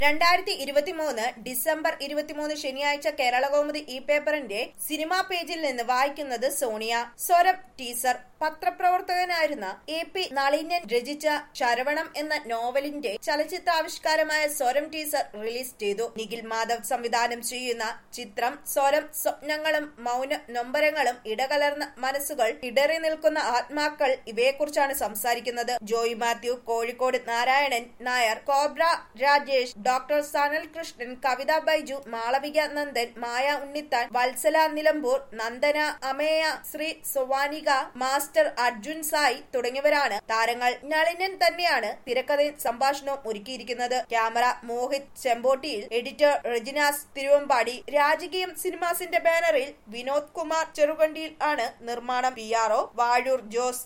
രണ്ടായിരത്തി ഇരുപത്തിമൂന്ന് ഡിസംബർ ഇരുപത്തിമൂന്ന് ശനിയാഴ്ച കേരളകൗമുദി ഈ പേപ്പറിന്റെ സിനിമാ പേജിൽ നിന്ന് വായിക്കുന്നത് സോണിയ സ്വരം ടീസർ പത്രപ്രവർത്തകനായിരുന്ന എ പി നളിനൻ രചിച്ച ശരവണം എന്ന നോവലിന്റെ ചലച്ചിത്രാവിഷ്കാരമായ സ്വരം ടീസർ റിലീസ് ചെയ്തു നിഖിൽ മാധവ് സംവിധാനം ചെയ്യുന്ന ചിത്രം സ്വരം സ്വപ്നങ്ങളും മൗന നൊമ്പരങ്ങളും ഇടകലർന്ന മനസ്സുകൾ ഇടറി നിൽക്കുന്ന ആത്മാക്കൾ ഇവയെക്കുറിച്ചാണ് സംസാരിക്കുന്നത് Joy Mathew Kozhikode Narayanan Nair cobra Rajesh doctor Sanal Krishnan Kavitha Baiju Malavika Nandan Maya Unnithan Vatsala Nilambur Nandana Ameya Sree Suvanika master Arjun Sai തുടങ്ങിയവരാണ് താരങ്ങൾ നളിനൻ തന്നെയാണ് തിരക്കഥയും സംഭാഷണവും ഒരുക്കിയിരിക്കുന്നത് ക്യാമറ മോഹിത് ചെമ്പോട്ടിയിൽ എഡിറ്റർ റെജിനാസ് തിരുവമ്പാടി രാജകീയം സിനിമാസിന്റെ ബാനറിൽ വിനോദ് കുമാർ ചെറുകണ്ടിയിൽ ആണ് നിർമ്മാണം പി ആർ വാഴൂർ ജോസ്